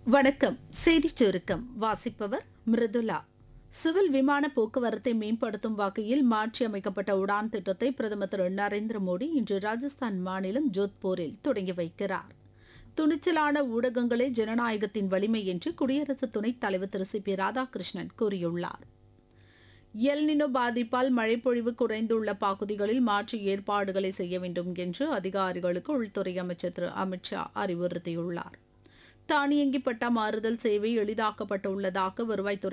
வணக்கம் செய்திச் சுருக்கம் வாசிப்பவர் மிருதுலா சிவில் விமான போக்குவரத்தை மேம்படுத்தும் வகையில் மாற்றியமைக்கப்பட்ட உடான் திட்டத்தை பிரதமர் திரு நரேந்திர மோடி இன்று ராஜஸ்தான் மாநிலம் ஜோத்பூரில் தொடங்கி வைக்கிறார் துணிச்சலான ஊடகங்களே ஜனநாயகத்தின் வலிமை என்று குடியரசு துணைத் தலைவர் திரு சி பி ராதாகிருஷ்ணன் கூறியுள்ளார் எல்னினோ பாதிப்பால் மழைப்பொழிவு குறைந்துள்ள பகுதிகளில் மாற்று ஏற்பாடுகளை செய்ய வேண்டும் என்று அதிகாரிகளுக்கு உள்துறை அமைச்சர் திரு அமித்ஷா அறிவுறுத்தியுள்ளார் தானியங்கி பட்டா மாறுதல் சேவை எளிதாக்கப்பட்டுள்ளதாக வருவாய்த்துறை